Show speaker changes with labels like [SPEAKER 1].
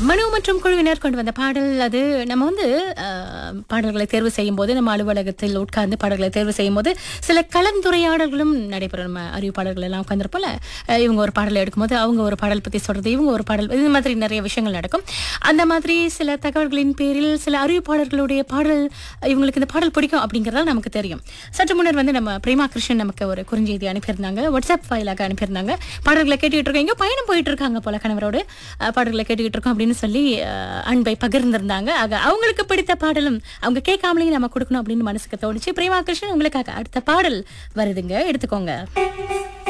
[SPEAKER 1] மனு மற்றும் குழுவினர் கொண்டு வந்த பாடல் அது நம்ம வந்து அஹ், பாடல்களை தேர்வு செய்யும் போது நம்ம அலுவலகத்தில் உட்கார்ந்து பாடல்களை தேர்வு செய்யும் போது சில கலந்துரையாடல்களும் நடைபெறும் நம்ம அறிவிப்பாளர்கள் எல்லாம் உட்காந்துருப்போல இவங்க ஒரு பாடலை எடுக்கும்போது அவங்க ஒரு பாடல் பத்தி சொல்றது இவங்க ஒரு பாடல் இது மாதிரி நிறைய விஷயங்கள் நடக்கும் அந்த மாதிரி சில தகவல்களின் பேரில் சில அறிவிப்பாளர்களுடைய பாடல் இவங்களுக்கு இந்த பாடல் பிடிக்கும் அப்படிங்கறதால நமக்கு தெரியும் சற்று முன்னர் வந்து நம்ம பிரேமா கிருஷ்ணன் நமக்கு ஒரு குறுஞ்செய்தி அனுப்பியிருந்தாங்க வாட்ஸ்அப் ஃபைலாக அனுப்பியிருந்தாங்க பாடல்களை கேட்டுக்கிட்டு இருக்கோம் எங்கேயோ பயணம் போயிட்டு இருக்காங்க போல கணவரோடு அஹ், பாடல்களை கேட்டுக்கிட்டு இருக்கோம் அப்படின்னு சொல்லி அஹ், அன்பை பகிர்ந்திருந்தாங்க ஆக அவங்களுக்கு பிடித்த பாடலும் அவங்க கேட்காமலேயும் நம்ம கொடுக்கணும் அப்படின்னு மனசுக்கு தோணுச்சு பிரேமா கிருஷ்ணன் உங்களுக்காக அடுத்த பாடல் வருதுங்க எடுத்துக்கோங்க